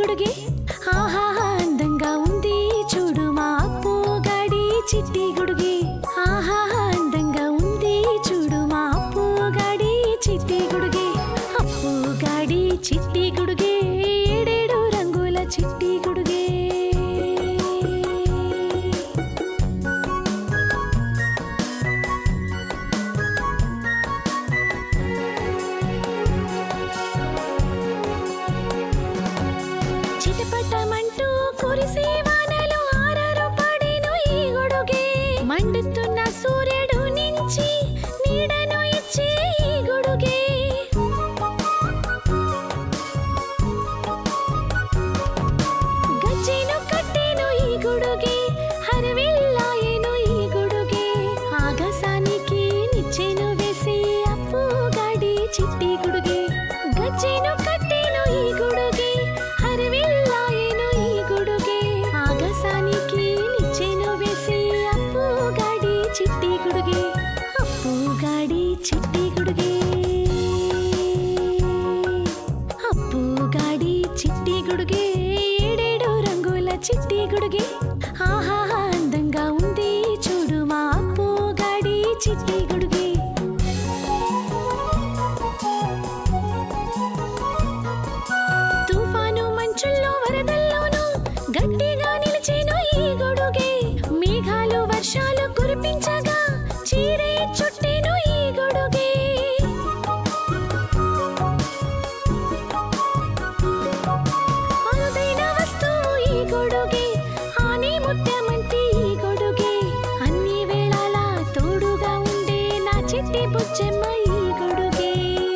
గుడుగే ఆహా అందంగా ఉంది చూడు మా అప్పు గాడి చిట్టి గుడుగే ఆహా అందంగా ఉంది చూడు మా అప్పు గాడి చిట్టి గుడుగే అప్పు గాడి చిట్టి గుడుగే ఏడేడు రంగుల చిట్టి గుడుగే చిటపటమంటూ కురిసే వానలు ఆరారు పడేను ఈ గొడుగే మండుతున్న సూర్యుడు నుంచి నీడను ఇచ్చే ఈ గొడుగే గజ్జెను కట్టేను ఈ గొడుగే హరవిల్లాయను ఈ గొడుగే ఆకాశానికి నిచ్చెను వేసి అప్పు గాడి చిట్టి గుడుగే గజ్జెను కట్టేను ఈ గొడుగే హరవిల్లాయను ఈ గొడుగే ఆకాశానికి నిచ్చెను వేసి అప్పు గాడి చిట్టి గుడుగే అప్పు గాడి చిట్టి గుడుగే అప్పు గాడి చిట్టి గుడుగే ఏడేడు రంగుల చిట్టి గుడుగే ఆహా అందంగా ఉంది చూడు మా అప్పు గాడి చిట్టి గుడుగే తుఫాను మంచుల్లో వరదల్లోనూ గట్టిగా నిలిచేను ఈ గొడుగే మేఘాలు వర్షాలు కురిపించగా చీరే చుట్టేను ఈ గొడుగే అరుదైన వస్తువు ఈ గొడుగే ఆనే ముత్యమంటే ఈ గొడుగే అన్ని వేళలా తోడుగా ఉండే నా చిట్టి బుజ్జమ్మ ఈ గొడుగే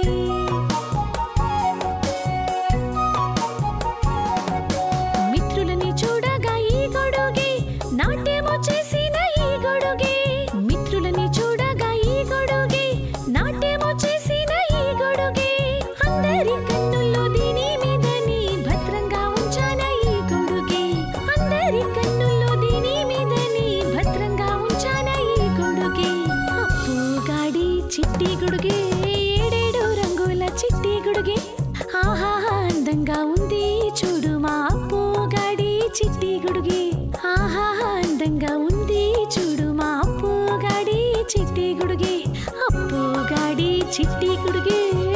మిత్రులని చూడగా ఈ గొడుగే నాట్యము చేసిన ఈ గొడుగే మిత్రులని చూడగా ఈ గొడుగే నాట్యము చేసిన ఈ గొడుగే అందరి కన్నుల్లో దీని మీదని భద్రంగా ఉంచాన ఈ గొడుగే అందరి కన్నుల్లో దీని మీదని భద్రంగా ఉంచాన ఈ గొడుగే అప్పు గాడి చిట్టి గుడుగే ఏడేడు రంగుల చిట్టి గుడుగే ఆహా అందంగా ఉంది చూడు మా అప్పు గాడి చిట్టి గుడుగే ఆహా అందంగా ఉంది చూడు మా అప్పు గాడి చిట్టి గుడుగే అప్పు గాడి చిట్టి గుడుగే